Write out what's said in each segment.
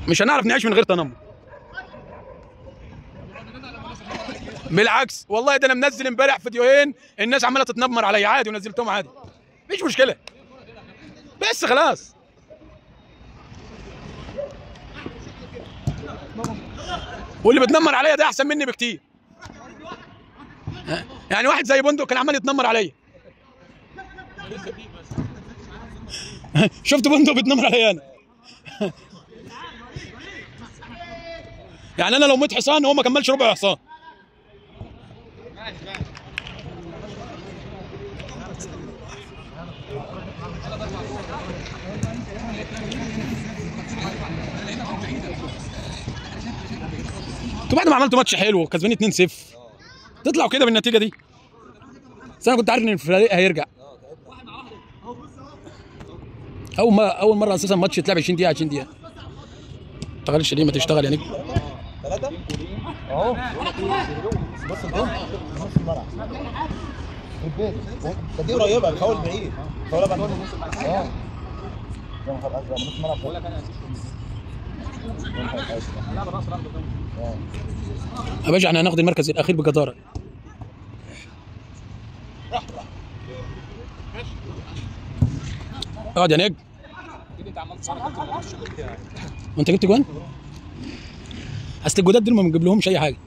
مش هنعرف نعيش من غير تنمر بالعكس والله ده انا منزل امبارح فيديوهين الناس عماله تتنمر عليا عادي ونزلتهم عادي مفيش مشكله بس خلاص واللي بتنمر عليا ده احسن مني بكتير ها؟ يعني واحد زي بندق كان عمال يتنمر عليا شفت بندق بيتنمر عليا انا يعني انا لو ميت حصان هو ما كملش ربع حصان انتوا بعد ما عملتوا ماتش حلو كسبانين 2-0 تطلعوا كده بالنتيجه دي بس انا كنت عارف ان الفريق هيرجع اول ما اول مره اساسا ماتش يتلعب 20 دقيقه 20 دقيقه ما تشتغلش ليه ما تشتغل يا نجم اهو بص الجون نص الملعب البيت ده دي قريبه الفاول بعيد الفاول بعد اه يا نهار ازرق نص الملعب بقول لك انا يا باشا احنا هناخد المركز الاخير بجداره اقعد يا نجم وانت جبت جوان؟ اصل الجداد دول ما بنجيب لهمش اي حاجه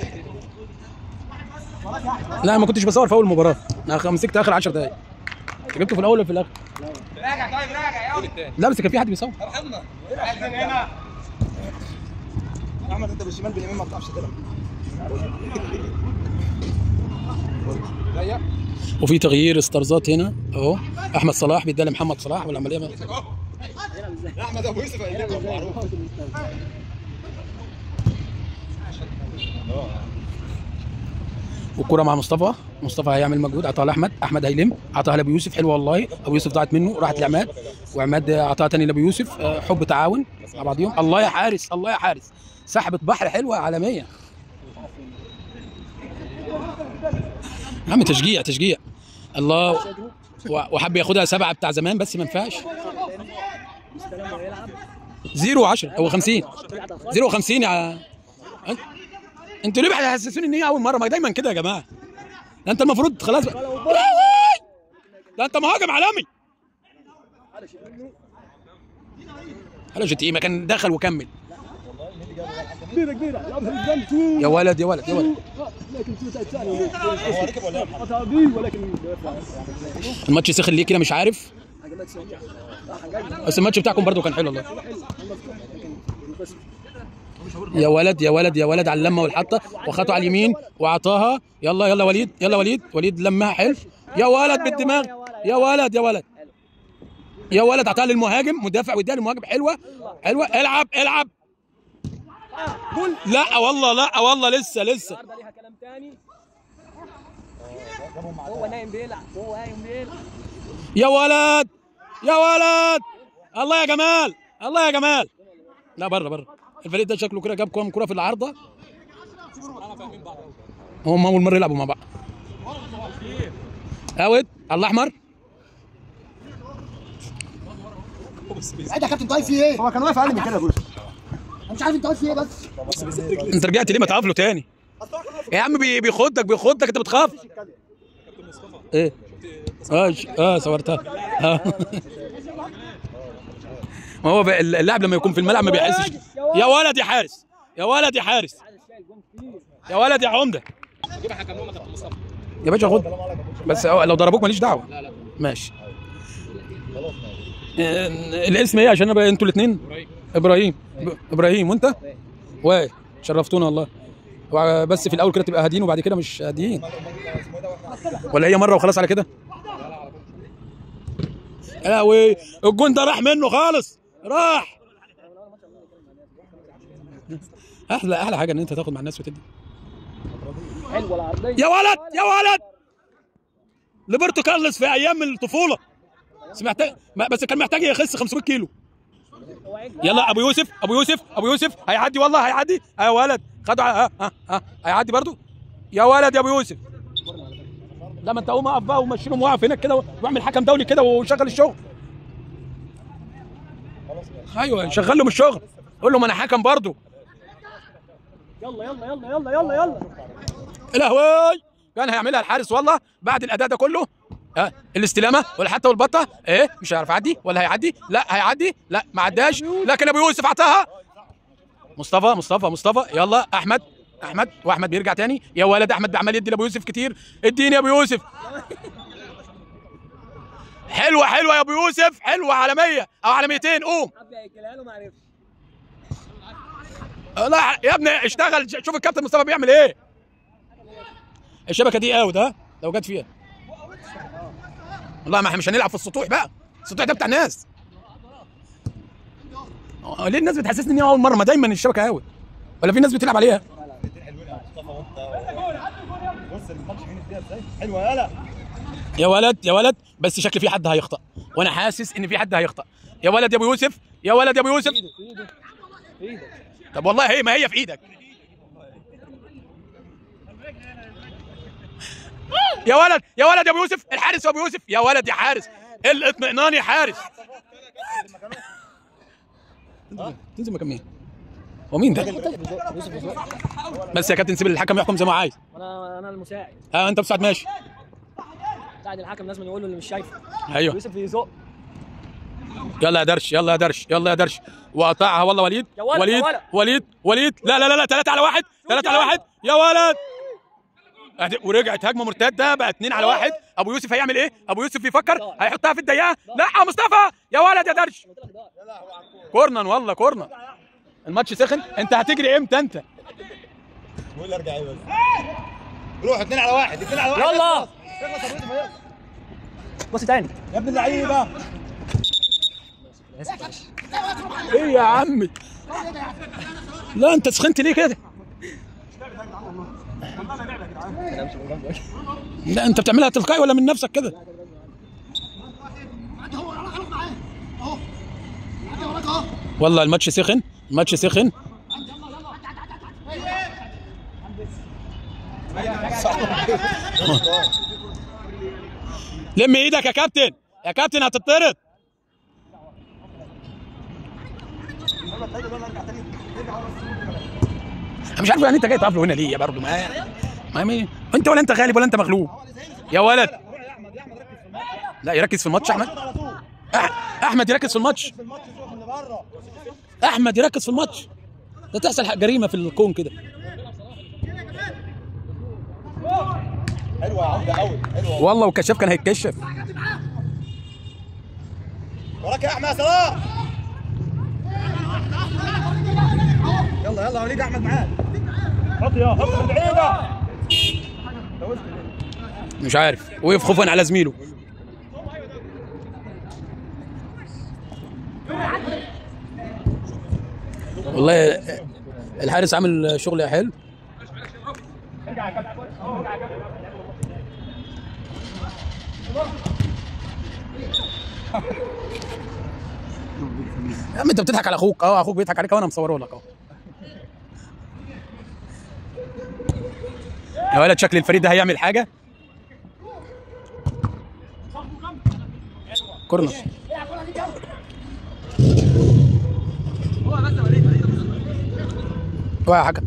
لا ما كنتش بصور في اول مباراه انا مسكت اخر 10 دقايق أنت جبته في الاول ولا في الاخر؟ راجع طيب راجع يلا لا بس كان في حد بيصور ارحمنا هنا احمد انت بالشمال باليمين ما بتعرفش تلعب وفي تغيير استرزات هنا اهو احمد صلاح بيدي لمحمد صلاح والعمليه ما- احمد ابو يوسف هيجيبها معروف والكرة مع مصطفى مصطفى هيعمل مجهود عطاها لاحمد احمد هيلم عطاها لابو يوسف حلوه والله ابو يوسف ضاعت منه راحت لعماد وعماد عطاها تاني لابو يوسف آه، حب تعاون مع بعضيهم الله يا حارس الله يا حارس سحبة بحر حلوه عالميه يا عم تشجيع تشجيع الله و- وحب ياخدها سبعه بتاع زمان بس ما ينفعش زيرو 10 او 50 زيرو 50 يا أنت- انتوا ليه بتحسسوني ان هي اول مره ما دايما كده يا جماعه ده انت المفروض خلاص بقى. ده انت مهاجم عالمي على شتيمه كان دخل وكمل كبيره كبيره لعبها قدام يا ولد يا ولد يا ولد لكن سويت الثاني قطع بي ولكن الماتش سخن ليه كده مش عارف قال لك سريع بس الماتش بتاعكم برضو كان حلو والله يا ولد يا ولد يا ولد على اللمه والحطه واخدته على اليمين وعطاها يلا يلا وليد يلا وليد وليد لمها حلو يا ولد بالدماغ يا ولد يا ولد يا ولد عطاها للمهاجم مدافع واداها للمهاجم حلوه حلوه العب العب لا والله لا والله لسه لسه النهارده ليها كلام ثاني هو نايم بيلعب هو نايم بيلعب يا ولد يا ولد الله يا جمال الله يا جمال لا بره بره الفريق ده شكله كده جاب كام كرة في العارضة هم أول مرة يلعبوا مع بعض اوت على الأحمر انت يا كابتن طايف في ايه؟ هو كان واقف اقل من كده يا بوش انا مش عارف انت واقف في ايه بس أنت رجعت ليه ما تعرف له تاني يا عم بي- بيخدك بيخدك أنت بتخاف إيه اه ش- اه صورتها اه ما هو بقى اللاعب لما يكون في الملعب ما بيحسش يا ولد يا حارس يا ولد يا حارس يا ولد يا عمده يا باشا خد بس هو لو ضربوك ماليش دعوه لا لا ماشي آه، الاسم ايه عشان ابقى انتوا الاثنين ابراهيم ب- ابراهيم وانت وائل شرفتونا والله وع- بس في الاول كده تبقى هادين وبعد كده مش هادين ولا هي مره وخلاص على كده يا لهوي الجون ده راح منه خالص راح احلى احلى حاجه ان انت تاخد مع الناس وتدي حلوه العرضيه يا ولد يا ولد ليبرتو كارلوس في ايام الطفوله بس محتاج ما- بس كان محتاج يخس 500 كيلو يلا ابو يوسف ابو يوسف ابو يوسف هيعدي والله هيعدي يا ولد خدوا ها ها ها هيعدي برضو يا ولد يا ابو يوسف لا ما انت قوم اقف بقى ومشي لهم واقف هناك كده واعمل حكم دولي كده وشغل الشغل ايوه شغل لهم الشغل قول له ما انا حكم برضه يلا يلا يلا يلا يلا يلا الهوي كان هيعملها الحارس والله بعد الاداء ده كله ها الاستلامه ولا حتى والبطه ايه مش هيعرف يعدي ولا هيعدي لا هيعدي لا ما عداش لكن ابو يوسف عطاها مصطفى مصطفى مصطفى يلا احمد احمد واحمد بيرجع تاني يا ولد احمد عمال يدي لابو يوسف كتير اديني يا ابو يوسف حلوه حلوه يا ابو يوسف حلوه على 100 او على 200 قوم حب ياكلها له ما عرفش لا يا ابني اشتغل شوف الكابتن مصطفى بيعمل ايه الشبكه دي اوت ها لو جت فيها والله ما احنا مش هنلعب في السطوح بقى السطوح ده بتاع ناس آه، ليه الناس بتحسسني ان هي اول مره ما دايما الشبكه اوت ولا في ناس بتلعب عليها حلوين يا مصطفى وانت بص الماتش مين اديها ازاي حلوه يالا يا ولد يا ولد بس شكل في حد هيخطا وانا حاسس ان في حد هيخطا يا ولد يا ابو يوسف يا ولد يا ابو يوسف في ايده في ايده طب والله هي ما هي في ايدك يا ولد يا ولد يا ابو يوسف الحارس يا ابو يوسف يا ولد يا حارس الاطمئنان يا حارس تنزل مكان مين؟ هو مين ده؟ يوسف يوسف بس يا كابتن سيب الحكم يحكم زي ما هو عايز انا انا المساعد ها انت مساعد ماشي مساعد الحكم لازم يقول له اللي مش شايفه ايوه يوسف يزق يلا يا درش يلا يا درش يلا يا درش وقطعها والله وليد يا ولد، وليد يا ولد. وليد وليد لا لا لا لا ثلاثة على واحد ثلاثة على واحد يا ولد أهدي- ورجعت هجمة مرتدة بقى اثنين على واحد أبو يوسف هيعمل إيه؟ أبو يوسف بيفكر هيحطها في الضيقة لا يا مصطفى يا ولد يا درش كورنر والله كورنر الماتش سخن أنت هتجري إمتى أنت؟ بقول ارجع ايه بس روح اثنين على واحد اثنين على واحد يلا. اخلص اخلص يا ابو يوسف بص تاني يا ابن اللعيبه إيه يا عمي؟ لا أنت سخنت ليه كده؟ لا أنت بتعملها تلقائي ولا من نفسك كده؟ والله الماتش سخن الماتش سخن لم ايدك يا كابتن يا كابتن هتطرد انا مش عارف يعني انت جاي تقف له هنا ليه برضه ما ما ما- انت ولا انت غالب ولا انت مغلوب يا ولد لا يركز في الماتش احمد أح- احمد يركز في الماتش في الماتش شوف اللي بره احمد يركز في الماتش ده تحصل حق جريمه في الكون كده حلوه يا عمده قوي حلوه والله وكشاف كان هيتكشف وراك يا احمد يا صلاح يلا يلا وليد احمد معاك حط يا حط من بعيده مش عارف وقف خوفا على زميله والله الحارس عامل شغل حلو يا عم انت بتضحك على اخوك اه اخوك بيضحك عليك وانا مصوره لك اهو يا ولد شكل الفريق ده هيعمل حاجه كورنر اوعى يا حاجه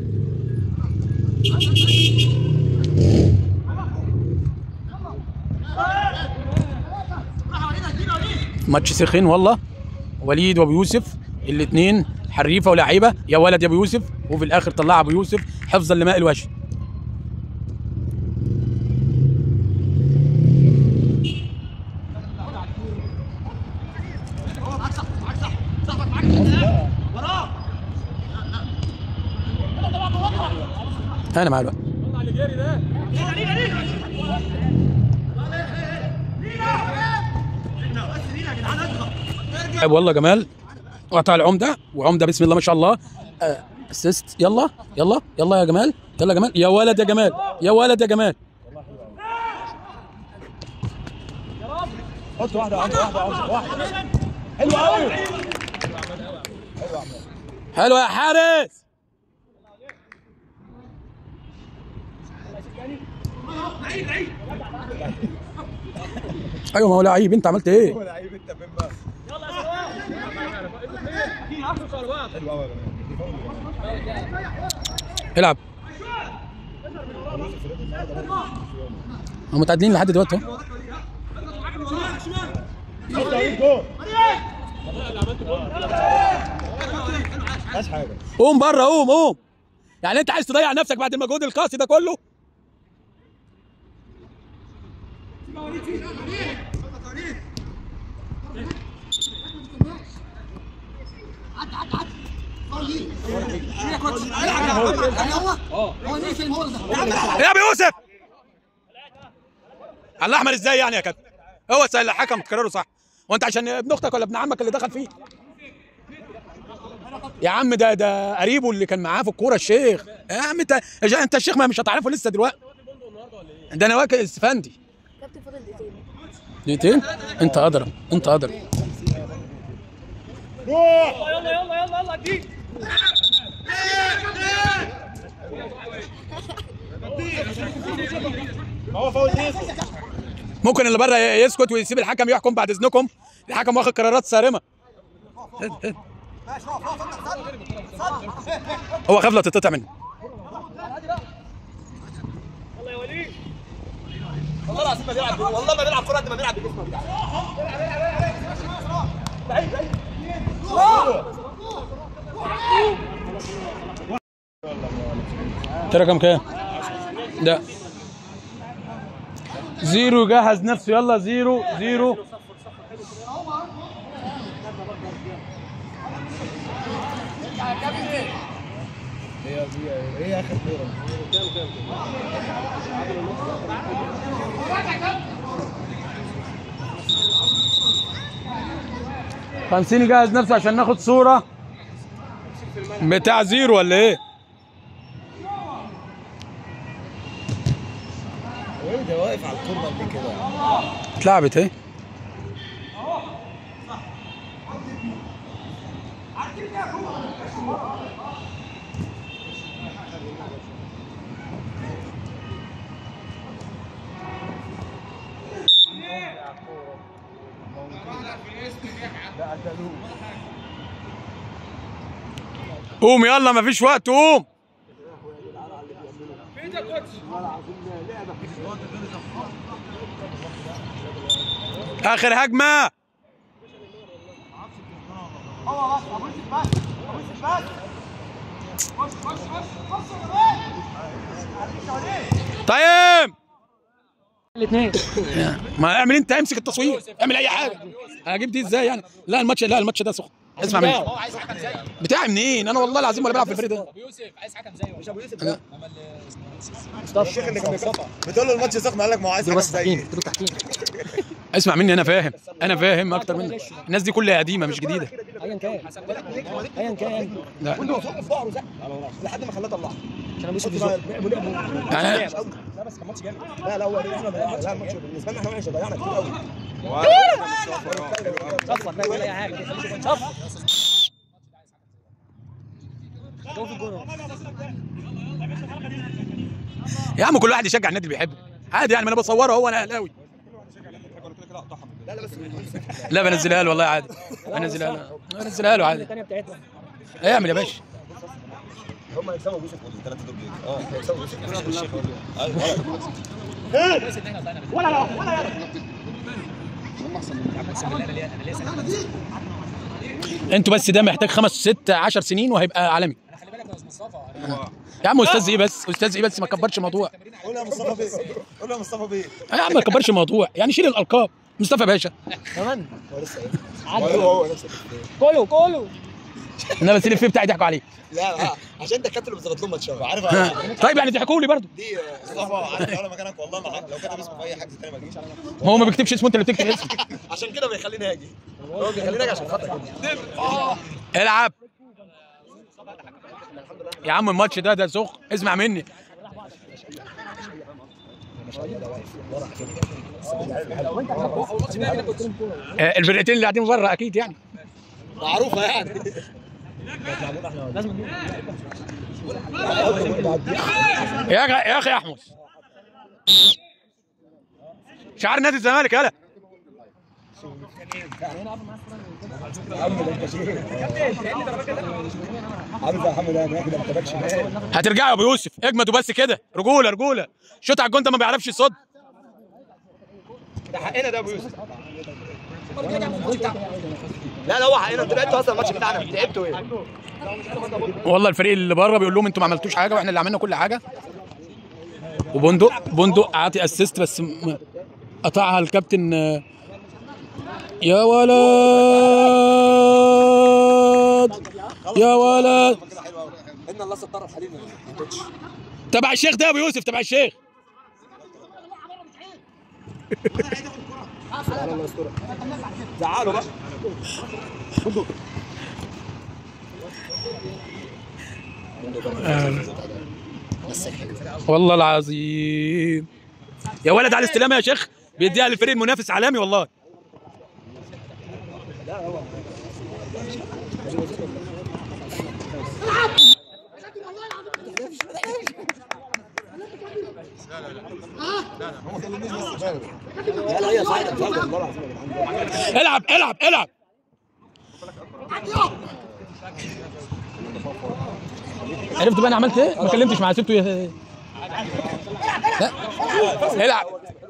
ماتش سخين والله وليد وابو يوسف الاثنين حريفه ولاعيبه يا ولد يا ابو يوسف وفي الاخر طلع ابو يوسف حفظا لماء الوجه انا مع الوقت طيب والله جمال قطع العمده وعمده بسم الله ما شاء الله آه، اسيست يلا يلا يلا يا جمال يلا يا جمال يا ولد يا جمال يا ولد يا جمال حط واحده واحده واحده واحده حلوه قوي حلو يا حارس ايوه ما هو لعيب انت عملت ايه لعيب انت فين بقى حلو قوي يا جماعه العب هم متعادلين لحد دلوقتي اهو مش حاجه قوم بره قوم قوم يعني انت عايز تضيع نفسك بعد المجهود القاسي ده كله يا ابو يوسف على الاحمر ازاي يعني يا كابتن هو سأل الحكم تكرره صح وانت عشان ابن اختك ولا ابن عمك اللي دخل فيه يا عم ده ده قريبه اللي كان معاه في الكوره الشيخ يا عم انت انت الشيخ ما مش هتعرفه لسه دلوقتي ده انا واكل استفندي كابتن فاضل دقيقتين دقيقتين انت ادرى انت ادرى هو فاول يوسف ممكن اللي بره يسكت ويسيب الحكم يحكم بعد اذنكم الحكم واخد قرارات صارمه هو خاف لا تتقطع منه والله العظيم ما بيلعب والله ما بيلعب كوره قد ما بيلعب بالجسم بتاعه انت رقم كام؟ لا زيرو جهز نفسه يلا زيرو زيرو هي هي هي اخر كوره خمسين يجهز نفسه عشان ناخد صورة بتاع زيرو ولا ايه؟ هو ايه ده واقف على الكورنر ليه كده اتلعبت اهي قوم يلا مفيش وقت قوم اخر هجمه طيب الاثنين ما اعمل انت امسك التصوير اعمل اي حاجه هجيب دي ازاي يعني لا الماتش لا الماتش ده سخن اسمع مني هو عايز حكم زيه بتاعي منين انا والله العظيم ولا بلعب في الفريق ده ابو يوسف عايز حكم زيه مش ابو يوسف ده الشيخ اللي كان بيصفى بتقول له الماتش سخن قال لك ما هو عايز حكم زي اسمع مني انا فاهم انا فاهم اكتر منك الناس دي كلها قديمه مش جديده ايا كان ايا كان لا كله فوق في ظهره زق لحد ما خلاه طلعه عشان ابو يوسف لعبوا لعبوا يعني لا بس كان ماتش جامد لا لا هو احنا ضيعنا لا الماتش بالنسبه لنا احنا وحش ضيعنا كتير قوي صفر بقى ولا اي حاجه صفر جو في الجون يا عم كل واحد يشجع النادي اللي بيحبه عادي يعني ما انا بصوره هو انا اهلاوي لا لا بس لا بنزلها له والله عادي بنزلها له بنزلها له عادي الثانيه بتاعتنا اعمل يا باشا هم يكسبوا يوسف الثلاثه دول اه يكسبوا يوسف انتوا بس ده محتاج خمس ست عشر سنين وهيبقى عالمي خلي بالك يا استاذ مصطفى يا عم استاذ ايه بس استاذ ايه بس ما تكبرش الموضوع قول يا مصطفى بيه قول يا مصطفى بيه يا عم ما تكبرش الموضوع يعني شيل الالقاب مصطفى باشا كمان هو لسه ايه هو هو نفس الكلام. كله كله انا بس الافيه بتاعي ضحكوا عليه لا لا عشان انت الكابتن اللي بتظبط لهم ماتشات عارف طيب يعني ضحكوا لي برضه دي مصطفى عارف لو انا مكانك والله ما لو كتب اسمه في اي حاجه ثانيه ما اجيش هو ما بيكتبش اسمه انت اللي بتكتب اسمه عشان كده بيخليني اجي هو بيخليني اجي عشان خاطرك العب يا عم الماتش ده ده سخن اسمع مني آه، الفرقتين اللي قاعدين بره اكيد يعني معروفه يعني يا اخي يا اخي يا احمس شعار نادي الزمالك يلا عامل زي محمد انا كده ما كتبكش هترجعوا يا ابو يوسف اجمدوا بس كده رجوله رجوله شوط على الجون ده ما بيعرفش يصد ده حقنا ده يا ابو يوسف لا لا هو حقنا انتوا لعبتوا اصلا الماتش بتاعنا تعبتوا ايه؟ والله الفريق اللي بره بيقول لهم انتوا ما عملتوش حاجه واحنا اللي عملنا كل حاجه وبندق بندق عاطي اسيست بس م- قطعها الكابتن آه، يا ولد يا ولد ان الله ستر الحليم ما كنتش تبع الشيخ ده يا ابو يوسف تبع الشيخ الله يسترها زعلوا بقى والله العظيم يا ولد على الاستلامه يا شيخ بيديها للفريق المنافس عالمي والله لا لا هي صعبه صعبه والله العظيم يا جدعان العب العب العب عرفت بقى انا عملت ايه؟ ما كلمتش معاه سبته ي- لا العب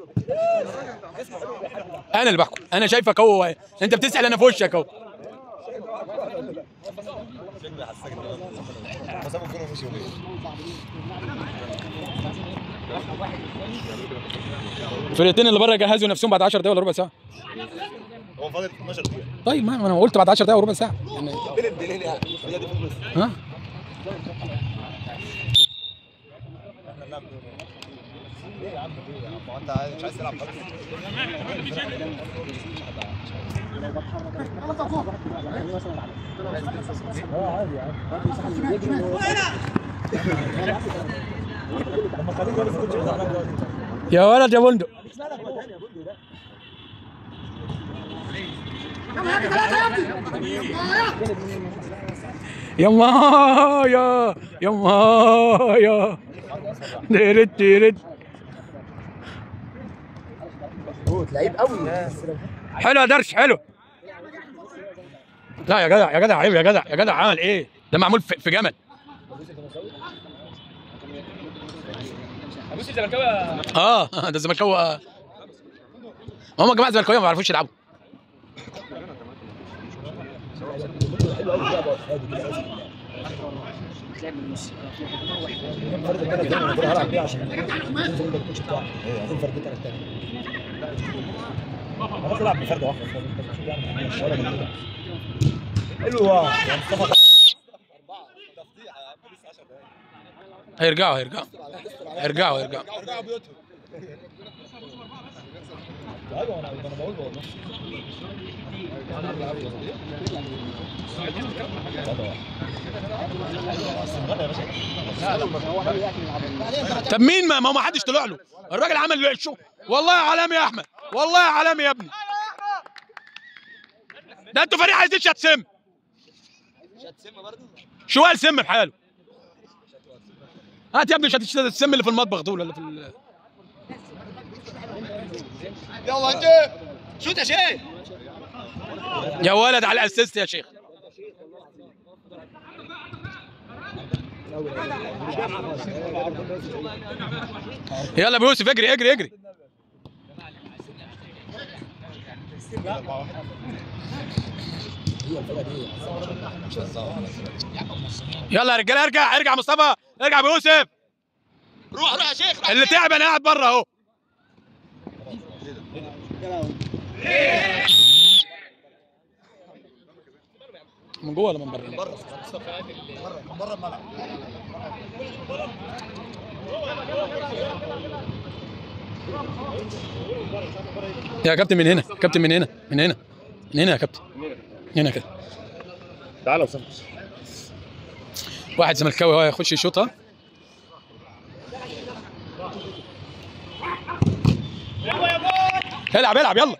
انا اللي بحكم انا شايفك هو انت بتسال انا في وشك اهو حسام الجون ومشي وليه الفرقتين اللي بره جهزوا نفسهم بعد 10 دقايق ولا ربع ساعه هو فاضل 12 دقيقه طيب ما ما انا قلت بعد 10 دقايق وربع ساعه يعني بلد بليل يعني هي دي في النص ها ليه يا عم ليه يا عم هو انت عايز- مش عايز تلعب خالص يا ولد يا بندق يا مايا يا مايا ديرت ديرت لعيب قوي حلو يا درش حلو لا يا جدع يا جدع عيب يا جدع يا جدع عمل ايه ده معمول في في جمل ابوس الزملكاوي اه ده الزملكاوي آه. هم يا جماعه الزملكاويه ما بيعرفوش يلعبوا فرد الثاني الثاني انا هلعب بيه عشان تنزل انت الكوتش بتاعك عايزين فردتك الثاني انا بلعب بفرده واحده بس انت بتشوف يعني مش ولا من كده حلوه يا مصطفى هيرجعوا هيرجعوا هيرجعوا هيرجعوا ارجعوا بيوتهم ايوه انا انا بقول والله طب مين ما ما هو ما حدش طلع له الراجل عمل شو والله عالمي يا احمد والله عالمي يا ابني ده انتوا فريق عايزين شات سم شوال سم بحاله هات يا ابني شات السم اللي في المطبخ دول اللي في ال... يلا انت شوت يا شيخ يا ولد على الاسيست يا شيخ يلا يا ابو يوسف اجري اجري اجري يلا يا رجاله ارجع ارجع مصطفى ارجع يا ابو يوسف روح روح يا شيخ روح اللي تعب انا قاعد بره اهو من جوه ولا من بره؟ بره الملعب يا كابتن من هنا كابتن من هنا من هنا من هنا يا كابتن هنا كده تعالى وسام واحد زملكاوي هو هيخش يشوطها العب العب يلا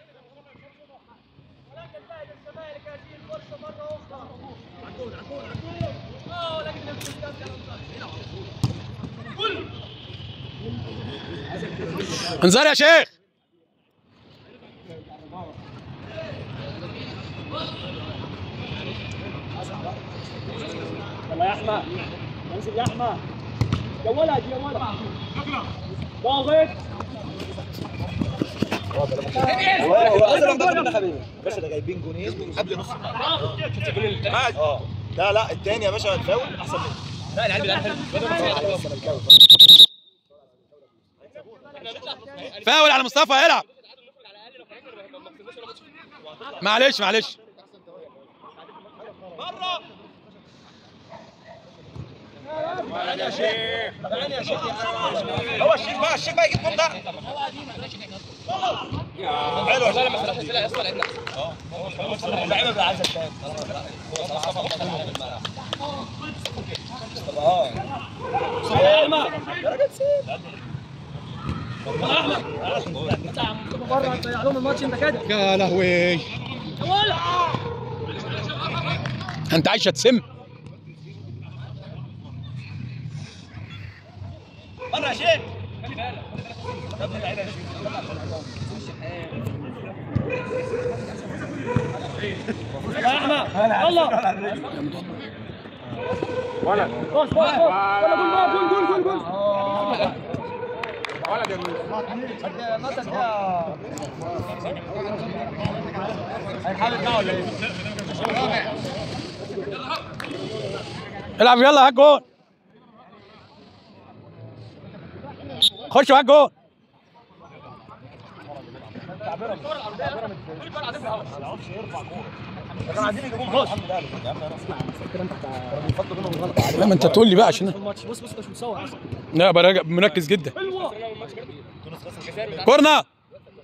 انذار يا شيخ يلا يا احمد انزل يا احمد يا ولد يا ولد ضاغط باشا ده جايبين جونين قبل نص الملعب اه لا لا الثاني يا باشا الفاول احسن منه لا العيال بيلعب حلو فاول على مصطفى يلعب معلش معلش هو الشيخ بقى الشيخ بقى يجيب جول ده حلو والله لما فتحت السلة يا اسطى لعبنا اللعيبه بقى عايزه تتابع يا احمد احمد بره تضيع لهم الماتش انت كده يا لهوي يا ولد انت عايشه تسم بره يا شيخ يا احمد يلا ولا بص بص بص ولا جول جول جول جول جول العب يلا هات جول خش هات جول كانوا عايزين يجيبوه جول الحمد لله يا عم انا اسمع بيفضلوا منهم الغلط لما انت تقول لي بقى عشان الماتش بص بص انت مش متصور اصلا لا براجع مركز جدا حلوه كورنا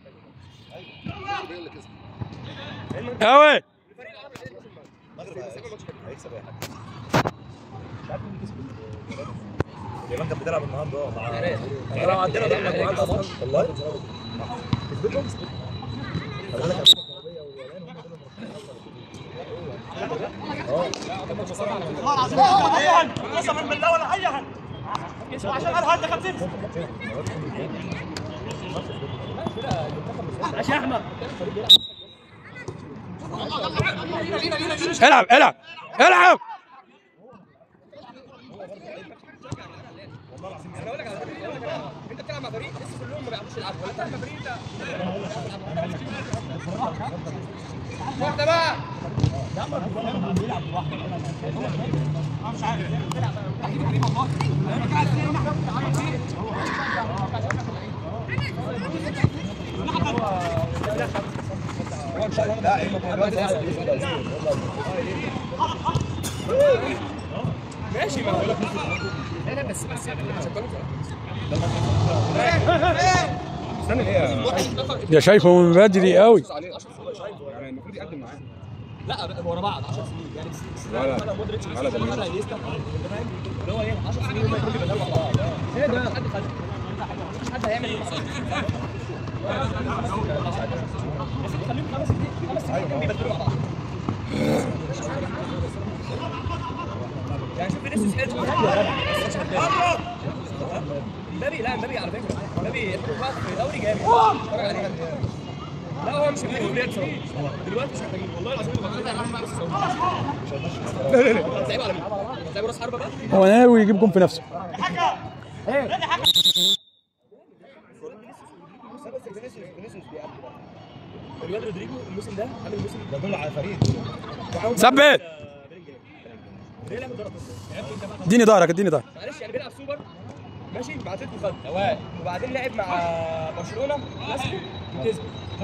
اوي المغرب هيكسب اي حاجه مش عارف مين كسب اليابان كانت بتلعب النهارده اه مع احنا لو عندنا دول مجموعات اصلا والله كسبتهم خلي بالك قسما بالله ولا اي حاجه عشان انا هدى 50 ماشي يا احمد العب العب العب انت بتلعب مع فريق لسه كلهم ما بيعرفوش يلعبوا ولا بتلعب مع فريق انت واحده بقى ماشي ما بقول لك لا لا بس بس يعني هشكرك يا شايفه من بدري قوي عليه 10 سنين يعني المفروض يقدم معاه لا ورا بعض 10 سنين يعني لا لا مودريتش على ده اللي هو ايه 10 سنين هم يكونوا بيبدلوا مع بعض ايه ده حد خد مفيش حد هيعمل ايه خليهم خمس سنين خمس سنين بيبدلوا مع بعض يعني شوف فينيسيوس حلو مبابي لا مبابي على فكره مبابي وقت في الدوري جامد اتفرج عليه لا هو مش محتاجين بيكسب دلوقتي مش محتاجين والله العظيم لا لا لا هتلعبوا على مين؟ هتلعبوا راس حربه بقى؟ هو ناوي يجيب جون في نفسه بس فينيسيوس فينيسيوس بيقابل الواد رودريجو الموسم ده عامل الموسم ده دول على فريق ثبت ليه لعب الدوري لعبت انت بقى اديني ظهرك اديني ظهرك معلش يعني بيلعب سوبر ماشي مع اتلتيكو خد وبعدين لعب مع برشلونه كلاسيكو وكسب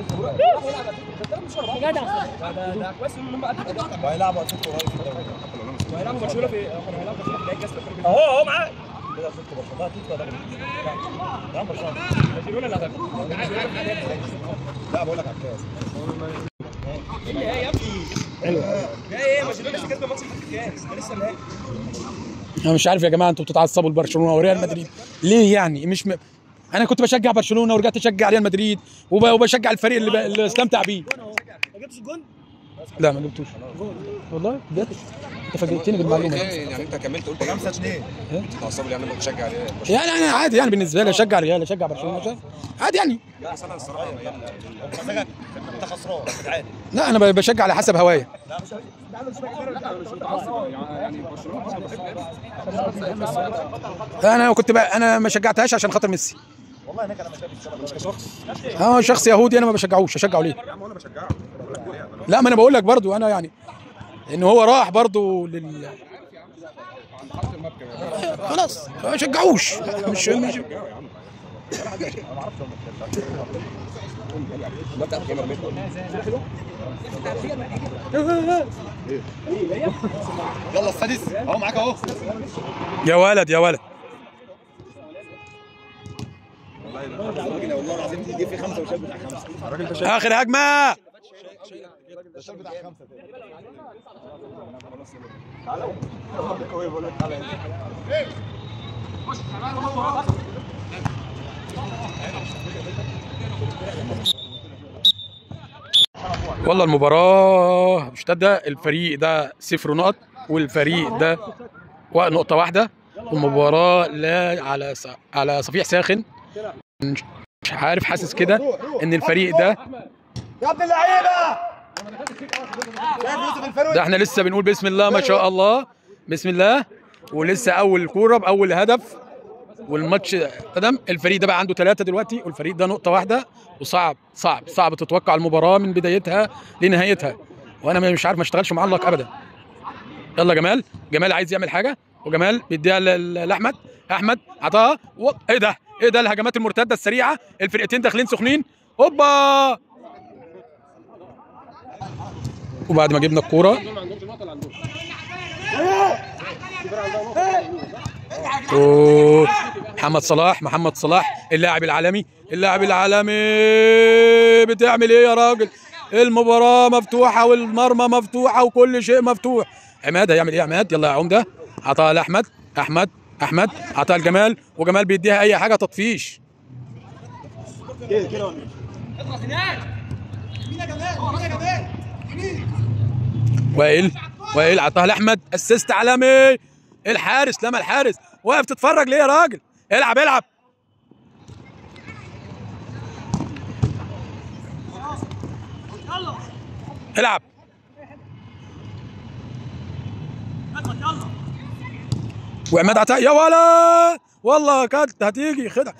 جدع ده ده كويس ان هم قد كده وهيلعبوا اتلتيكو قريب في الدوري وهيلعبوا برشلونه في كانوا هيلعبوا برشلونه في نهائي كاس الافريقيا اهو اهو معاك كده اتلتيكو برشلونه اتلتيكو ده لا لا برشلونه برشلونه اللي هتاخد لا بقول لك على الكاس ايه يا ابني حلو ايه برشلونه لسه كسبان ماتش في الكاس ده لسه النهائي انا مش عارف يا جماعه انتوا بتتعصبوا لبرشلونه وريال مدريد ليه يعني مش م... انا كنت بشجع برشلونه ورجعت اشجع ريال مدريد وب... وبشجع الفريق اللي, ب... اللي استمتع بيه ما جبتش الجون لا ما جبتوش والله بجد انت فاجئتني بالمعلومه يعني انت كملت قلت 5 2 تعصب لي انا بتشجع ليه يعني انا عادي يعني بالنسبه لي اشجع ريال اشجع برشلونه أشجع- عادي يعني لا بس انا الصراحه ميال مزاجك انت خسران عادي لا انا ب- بشجع على حسب هوايا يعني برشلونه انا كنت بقى انا ما شجعتهاش عشان خاطر ميسي والله هناك انا مش شايف مش كشخص اه شخص يهودي انا ما بشجعوش اشجعه ليه يا عم انا بشجعك لا ما انا بقول لك برضو انا يعني ان هو راح برضو لل خلاص ما شجعوش مش مش يلا السادس اهو معاك اهو يا ولد يا ولد والله العظيم تجيب في خمسه وشاب بتاع خمسه اخر هجمه ده شاب بتاع خمسه تاني والله المباراة مشتدة الفريق ده صفر نقط والفريق ده نقطة واحدة المباراة لا على ص- على صفيح ساخن مش مش عارف حاسس كده ان الفريق ده يا ابن اللعيبه شايف يوسف الفروي ده احنا لسه بنقول بسم الله ما شاء الله بسم الله ولسه اول كورة باول هدف والماتش قدم الفريق ده بقى عنده ثلاثة دلوقتي والفريق ده نقطة واحدة وصعب صعب صعب تتوقع المباراة من بدايتها لنهايتها وانا مش عارف ما اشتغلش معلق ابدا يلا جمال جمال عايز يعمل حاجة وجمال بيديها ل- لاحمد احمد عطاها و... ايه ده ايه ده الهجمات المرتدة السريعة الفرقتين داخلين سخنين هوبا وبعد ما جبنا الكورة أوه. محمد صلاح محمد صلاح اللاعب العالمي اللاعب العالمي بتعمل ايه يا راجل المباراة مفتوحة والمرمى مفتوحة وكل شيء مفتوح عماد هيعمل ايه يا عماد يلا يا عمدة عطاها لأحمد أحمد أحمد عطاها لجمال وجمال بيديها أي حاجة تطفيش كده كده ولا وائل وائل عطاها لاحمد اسيست عالمي الحارس لما الحارس واقف تتفرج ليه يا راجل العب العب العب وعماد عطاء يا ولد والله كانت هتيجي خدها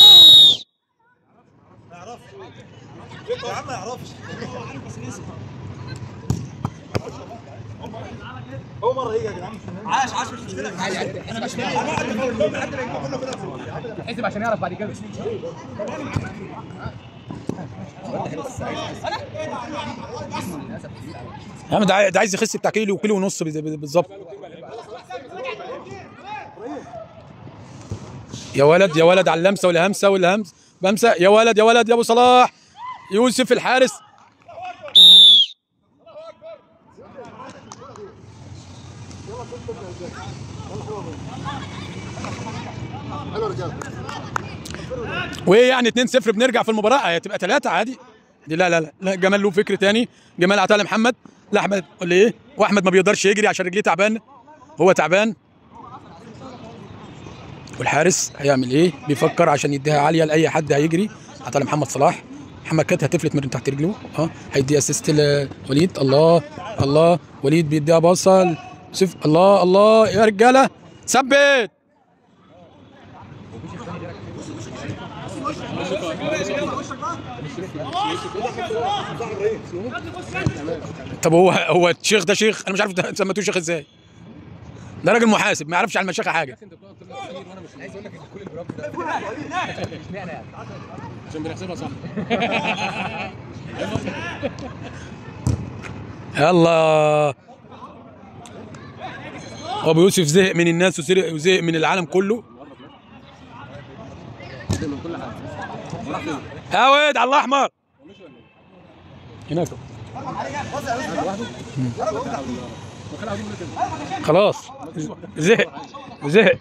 يا عم ما يعرفش هو مره يجي يا جدعان عاش عاش مش مشكله انا مش انا قاعد بقول لهم لحد ما يجيبوا كله كده حسب عشان يعرف بعد كده يا عم ده عاي- ده عايز يخس بتاع كيلو وكيلو ونص بز- بالظبط يا ولد يا ولد على اللمسه والهمسه والهمس بمسه يا ولد يا ولد يا ابو صلاح يوسف الحارس وايه يعني 2-0 بنرجع في المباراه هتبقى 3 عادي دي لا لا لا, لا جمال له فكر تاني جمال عطاها لمحمد لاحمد ولا ايه واحمد ما بيقدرش يجري عشان رجليه تعبان هو تعبان والحارس هيعمل ايه بيفكر عشان يديها عاليه لاي حد هيجري عطاها لمحمد صلاح محمد كانت هتفلت من تحت رجله اه هيدي اسيست لوليد الله الله وليد بيديها باصه سف الله الله يا رجاله ثبت طب هو هو الشيخ ده شيخ انا مش عارف ده سميتوه شيخ ازاي ده راجل محاسب ما يعرفش عن المشيخه حاجه عشان بنحسبها صح يلا ابو يوسف زهق من الناس وزهق وزهق من العالم كله يا واد على الاحمر هناك مم. خلاص زهق زهق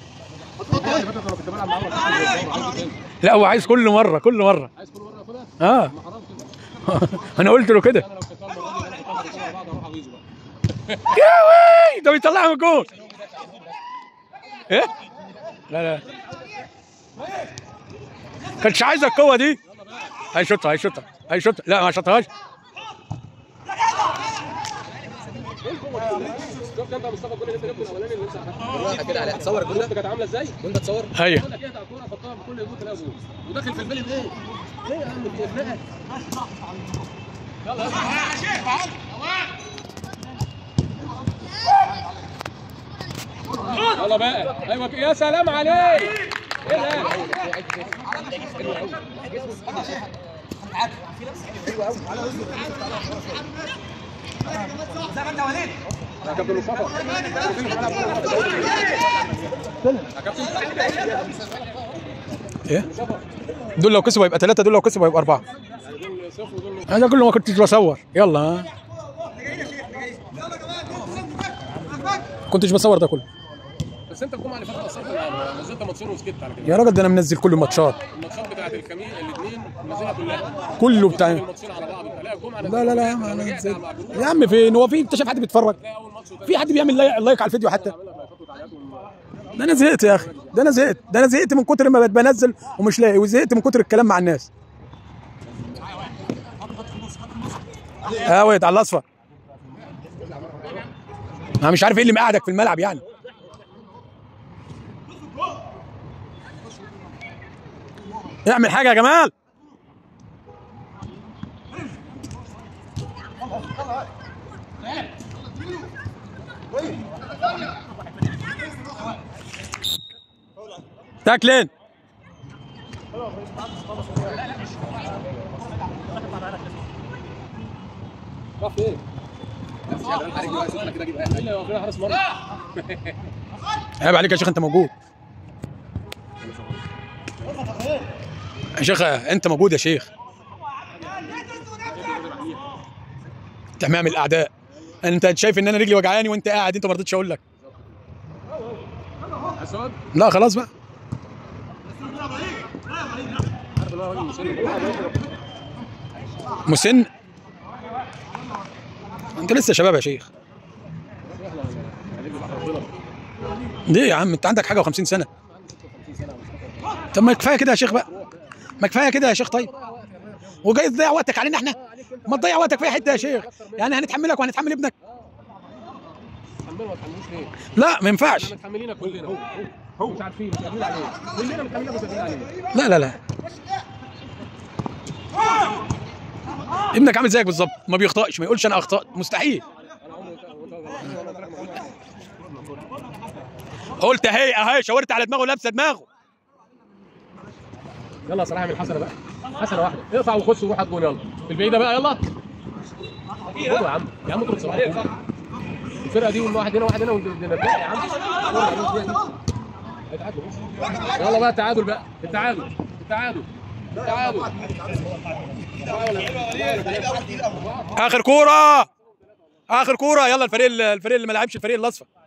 لا هو عايز كل مره كل مره اه انا قلت له كده ياوي ده بيطلعها من الجول ايه لا لا كانش عايزه القوه دي هيشوطها هيشوطها هيشوطها لا ما شاطهاش شفت انت يا مصطفى الجول اللي انت جبته الاولاني اللي انت اخدته بالراحه كده على تصور الجول ده كانت عامله ازاي؟ الجول ده تصور هي بقول لك ايه ده كوره حطها بكل هدوء تلاقيها جول وداخل في البيلي ايه؟ ليه يا عم بتخنقك؟ يلا يلا يلا بقى ايوه يا سلام عليك ايه ده؟ يا كابتن مصطفى يا كابتن ايه دول لو كسبوا يبقى ثلاثه دول لو كسبوا يبقى اربعه دول صفر ودول انا كله ما كنتش بصور يلا ها. كنتش بصور ده كله بس انت الجمعه اللي فاتت اصلا يعني نزلت ماتشين وسكت على كده يا راجل ده انا منزل كل الماتشات الماتشات بتاعت الخميس الاثنين منزلها كلها كله بتاع الماتشين على بعض لا الجمعه لا لا لا يا عم انا منزل يا عم فين هو في انت شايف حد بيتفرج اول ماتش في حد بيعمل لايك لايك على الفيديو حتى ده انا زهقت يا اخي ده انا زهقت ده انا زهقت من كتر ما بقيت بنزل ومش لاقي وزهقت من كتر الكلام مع الناس اه ويت على الاصفر انا مش عارف ايه اللي مقعدك في الملعب يعني اعمل حاجه يا جمال تاكلين راح فين؟ الا هو فيها حارس مرمى عيب عليك يا شيخ انت موجود يا شيخ انت موجود يا شيخ انت معمل الاعداء انت شايف ان انا رجلي وجعاني وانت قاعد انت ما رضيتش اقول لك اسود لا خلاص بقى عارف اللي هو راجل مسن مسن انت لسه شباب يا شيخ ليه يا عم انت عندك حاجه و50 سنه طب ما كفايه كده يا شيخ بقى ما كفايه كده يا شيخ طيب وجاي تضيع وقتك علينا احنا ما تضيع وقتك في أي حته يا شيخ يعني هنتحملك وهنتحمل ابنك تحمله ما تحملوش ليه؟ لا ما ينفعش احنا متحملينك كلنا هو هو مش عارفين متحملين عليه كلنا متحملين متحملين عليه لا لا لا ابنك عامل زيك بالظبط ما بيخطئش ما يقولش انا اخطات مستحيل قلت اهي اهي شاورت على دماغه لابسه دماغه يلا صلاح اعمل حسنه بقى حسنه واحده اقطع وخش وروح على الجون يلا البعيده بقى يلا خدوا يا عم يا عم اطرد صلاح الفرقه دي واحد هنا واحد هنا ونبدا يا عم هيتعادلوا بس. يلا بقى التعادل بقى التعادل التعادل التعادل اخر كوره اخر كوره يلا الفريق الفريق اللي ما لعبش الفريق الاصفر